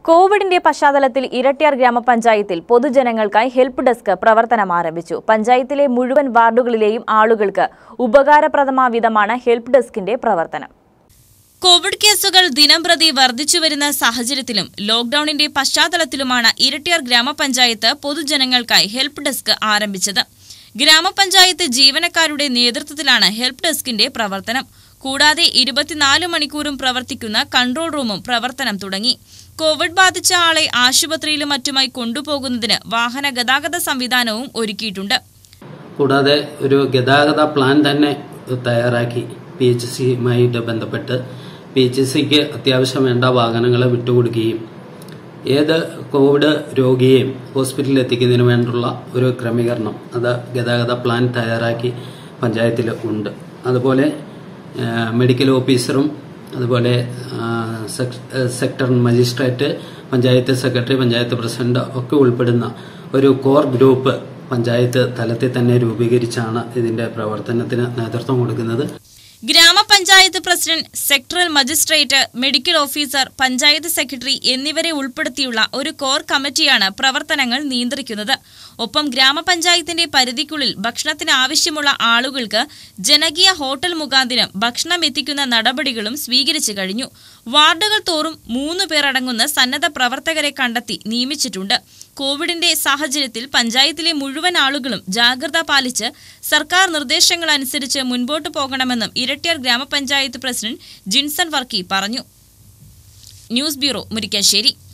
കോവിഡിന്റെ പശ്ചാത്തലത്തിൽ ഇരട്ടിയാർ ഗ്രാമപഞ്ചായത്തിൽ പൊതുജനങ്ങൾക്കായി ഹെൽപ്പ് ഡെസ്ക് പ്രവർത്തനം ആരംഭിച്ചു പഞ്ചായത്തിലെ മുഴുവൻ വാർഡുകളിലെയും ആളുകൾക്ക് ഉപകാരപ്രദമാവിധമാണ് ഹെൽപ്പ് ഡെസ്കിന്റെ പ്രവർത്തനം കോവിഡ് കേസുകൾ ദിനംപ്രതി വർദ്ധിച്ചുവരുന്ന സാഹചര്യത്തിലും ലോക്ഡൌണിന്റെ പശ്ചാത്തലത്തിലുമാണ് ഇരട്ടിയാർ ഗ്രാമപഞ്ചായത്ത് പൊതുജനങ്ങൾക്കായി ഹെൽപ്പ് ഡെസ്ക് ആരംഭിച്ചത് ഗ്രാമപഞ്ചായത്ത് ജീവനക്കാരുടെ നേതൃത്വത്തിലാണ് ഹെൽപ്പ് ഡെസ്കിന്റെ പ്രവർത്തനം കൂടാതെ ഇരുപത്തിനാല് മണിക്കൂറും പ്രവർത്തിക്കുന്ന കൺട്രോൾ റൂമും പ്രവർത്തനം തുടങ്ങി കോവിഡ് ബാധിച്ച ആളെ ആശുപത്രിയിലും മറ്റുമായി കൊണ്ടുപോകുന്നതിന് വാഹന ഗതാഗത സംവിധാനവും ഒരുക്കിയിട്ടുണ്ട് കൂടാതെ ഒരു ഗതാഗത പ്ലാൻ തന്നെ തയ്യാറാക്കി പി എച്ച് സിയുമായിട്ട് ബന്ധപ്പെട്ട് പി എച്ച് സിക്ക് അത്യാവശ്യം വേണ്ട വാഹനങ്ങൾ വിട്ടുകൊടുക്കുകയും ഏത് കോവിഡ് രോഗിയെയും ഹോസ്പിറ്റലിൽ എത്തിക്കുന്നതിന് വേണ്ടുള്ള ഒരു ക്രമീകരണം അത് ഗതാഗത പ്ലാൻ തയ്യാറാക്കി പഞ്ചായത്തിൽ ഉണ്ട് അതുപോലെ ആ, മെഡിക്കൽ ഓഫീസറും അതുപോലെ ആ, സെക്- sector magistrate panchayat secretary panchayat president ഒക്കെ ഉൾപ്പെടുന്ന ഒരു കോർ ഗ്രൂപ്പ് പഞ്ചായത്ത് തലത്തിൽ തന്നെ രൂപീകരിച്ചാണ് ഇതിന്റെ പ്രവർത്തനത്തിന് നേതൃത്വം കൊടുക്കുന്നത് ഗ്രാമപഞ്ചായത്ത് president sectoral magistrate medical officer panchayat secretary എന്നിവരെ ഉൾപ്പെടുത്തിയുള്ള ഒരു കോർ കമ്മിറ്റിയാണ് പ്രവർത്തനങ്ങൾ നിയന്ത്രിക്കുന്നത് ഒപ്പം ഗ്രാമപഞ്ചായത്തിന്റെ പരിധിക്കുള്ളിൽ ഭക്ഷണത്തിന് ആവശ്യമുള്ള ആളുകൾക്ക് ജനകീയ ഹോട്ടൽ മുഖാന്തിരം ഭക്ഷണം എത്തിക്കുന്ന നടപടികളും സ്വീകരിച്ചു കഴിഞ്ഞു വാർഡുകൾ തോറും മൂന്ന് പേർ അടങ്ങുന്ന സന്നദ്ധ പ്രവർത്തകരെ കണ്ടെത്തി നിയമിച്ചിട്ടുണ്ട് കോവിഡിന്റെ സാഹചര്യത്തിൽ പഞ്ചായത്തിലെ മുഴുവൻ ആളുകളും ജാഗ്രത പാലിച്ച് സർക്കാർ നിർദ്ദേശങ്ങൾ അനുസരിച്ച് മുൻപോട്ട് പോകണമെന്നും ഇരട്ടിയാർ ഗ്രാമപഞ്ചായത്ത് പ്രസിഡന്റ് ജിൻസൺ വർക്കി പറഞ്ഞു ന്യൂസ് ബ്യൂറോ മുരിക്കാശ്ശേരി